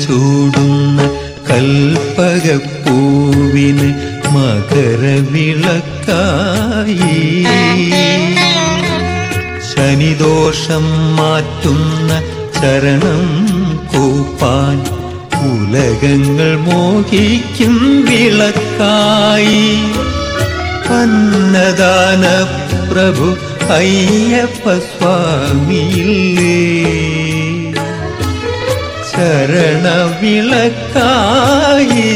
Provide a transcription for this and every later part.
ചൂടുന്ന കൽപ്പകപ്പൂവിന് മകരവിളക്കായി ശനിദോഷം മാറ്റുന്ന ചരണം കൂപ്പാൻ ഉലകങ്ങൾ മോഹിക്കും വിളക്കായി അന്നദാന പ്രഭു അയ്യപ്പ സ്വാമിയില്ലേ ശരണവിളക്കായി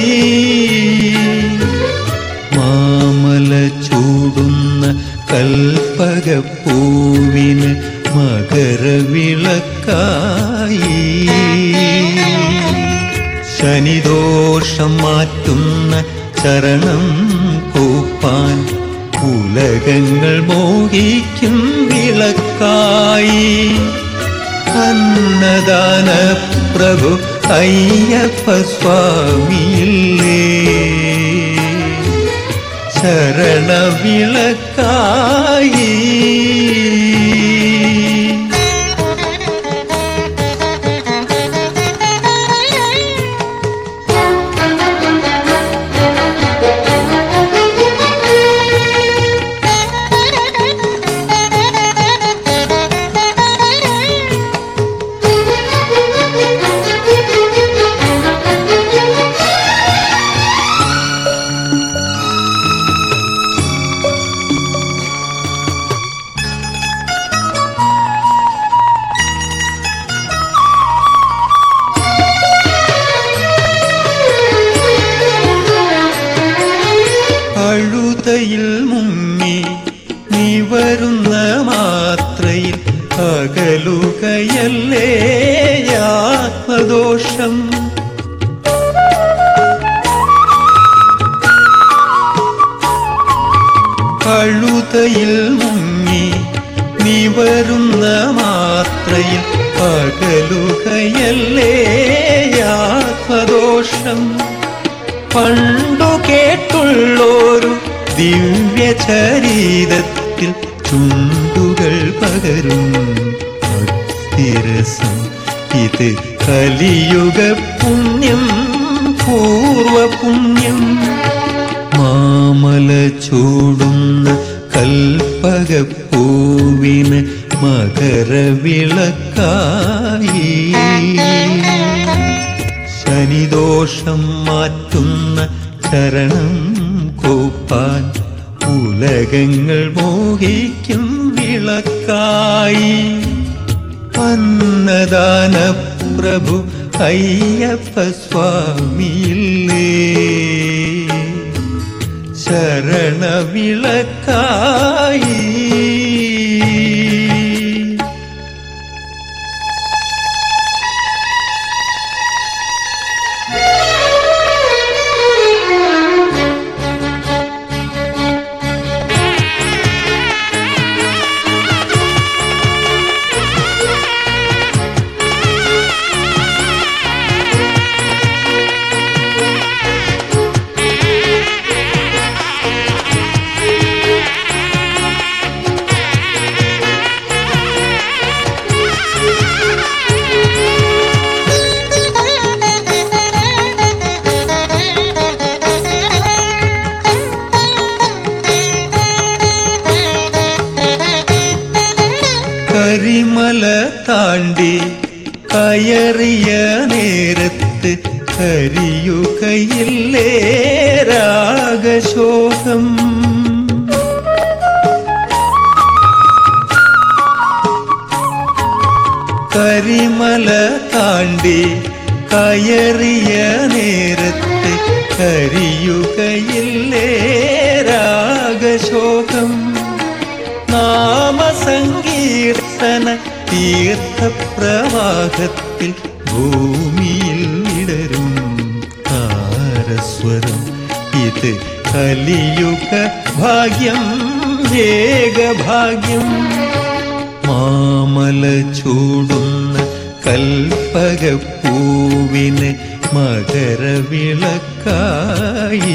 മാമല ചൂടുന്ന കൽപ്പകപ്പൂവിന് മകരവിളക്കായി ശനിദോഷം മാറ്റുന്ന ചരണം കൂപ്പാൻ ഉലകങ്ങൾ മോഹിക്കും വിളക്കായി അന്നദാന പ്രഭു അയ്യപ്പ സ്വാമിയില്ലേ ശരണവിളക്കായി അഴുതയിൽ മുങ്ങി നീ വരുന്ന മാത്രയിൽ അകലുകയല്ലേ ആത്മദോഷം അഴുതയിൽ മുങ്ങി നീ വരുന്ന മാത്രയിൽ പകലുകയല്ലേ ആത്മദോഷം പണ്ടു കേട്ടുള്ളൊരു ദിവ്യ ചരീരത്തിൽ ചുണ്ടുകൾ പകരും ഭക്തിരസം ഇത് കലിയുഗ പുണ്യം പൂർവ പുണ്യം മാമല ചൂടുന്ന കൽപ്പകപ്പൂവിന് മകരവിളക്കായി ശനിദോഷം മാറ്റുന്ന ചരണം കൂപ്പാൻ ഉലകങ്ങൾ മോഹിക്കും വിളക്കായി അന്നദാന പ്രഭു അയ്യപ്പ സ്വാമിയില്ലേ ശരണവിളക്കായി കരിമല താണ്ടി കയറിയ നേരത്ത് കരിയുകയില്ലേ രാഗശോകം കരിമല താണ്ടി കയറിയ നേരത്ത് കരിയുകയില്ലേ രാഗശോകം നാമസങ്കീർത്തന തീർത്ഥപ്രവാഹത്തിൽ ഭൂമിയിൽ വിടരും താരസ്വരം ഇത് കലിയുഗ ഭാഗ്യം ഏകഭാഗ്യം മാമല ചൂടുന്ന കൽപ്പകപ്പൂവിന് മകരവിളക്കായി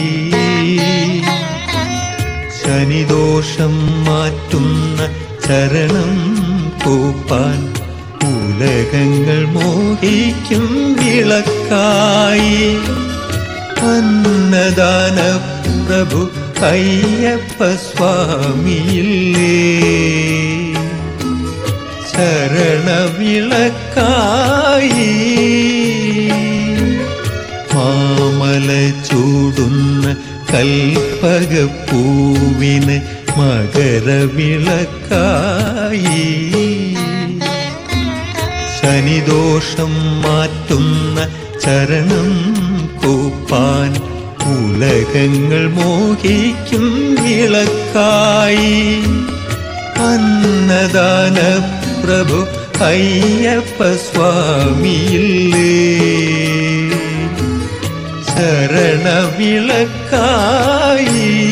ശനിദോഷം മാറ്റുന്ന ചരണം കൂപ്പാൻ ഉലകങ്ങൾ മോഹിക്കും വിളക്കായി അന്നദാന പ്രഭു അയ്യപ്പ സ്വാമിയില്ലേ ശരണവിളക്കായി മാമല ചൂടുന്ന കൽപ്പകപ്പൂവിന് മകരവിളക്കായി ശനിദോഷം മാറ്റുന്ന ചരണം കൂപ്പാൻ ഉലകങ്ങൾ മോഹിക്കും വിളക്കായി അന്നദാന പ്രഭു അയ്യപ്പ സ്വാമിയില്ലേ ശരണവിളക്കായി